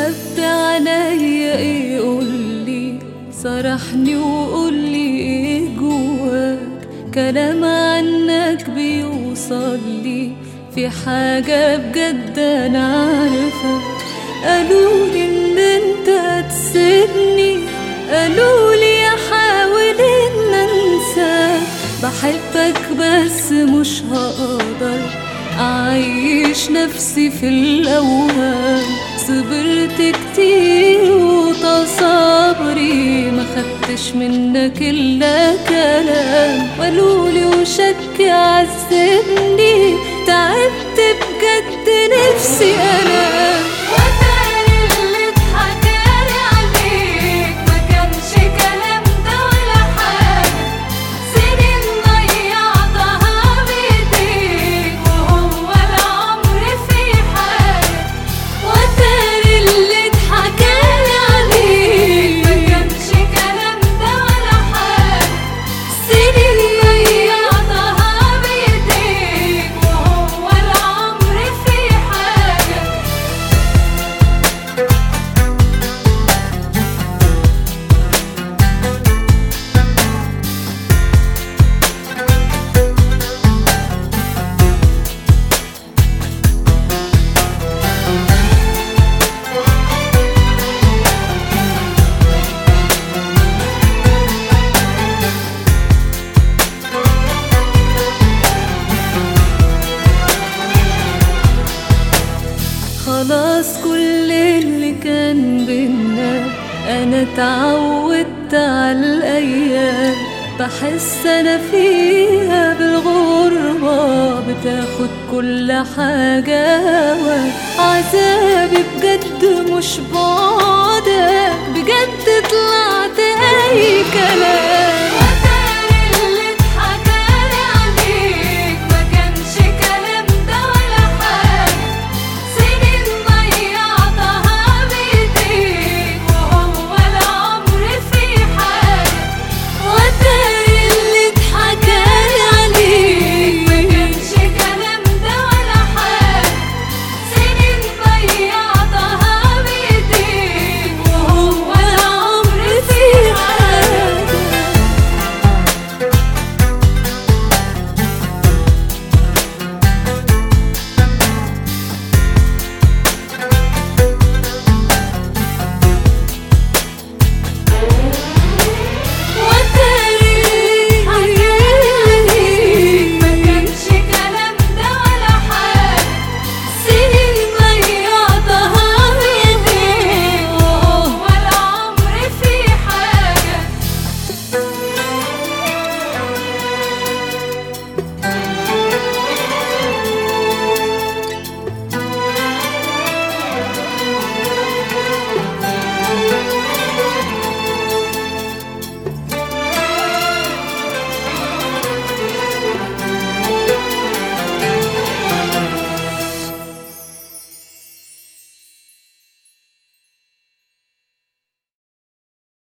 مخبي عليا ايه قولي صرحني وقولي ايه جواك كلام عنك بيوصل لي في حاجة بجد انا عارفة قالولي ان انت هتسيبني قالولي احاول ان انساك بحبك بس مش هقدر أعيش نفسي في الأوهام صبرت كتير وتصابري ما خدتش منك إلا كلام قالولي وشك عذبني تعبت بجد نفسي أنام وتاني اللي اتحكالي عليك ما كانش كلام ده ولا حاجة سنين ضيعتها بإيديك وهو العمر في حاجة وتاني اللي اتحكالي عليك ما كانش كلام ده ولا حاجة سنين ضيعتها بإيديك وهو العمر في حاجة خلاص كل اللي كان بينا انا اتعودت على الايام بحس انا فيها بالغربة بتاخد كل حاجة هوا عذابي بجد مش بعدك بجد طلعت اي كلام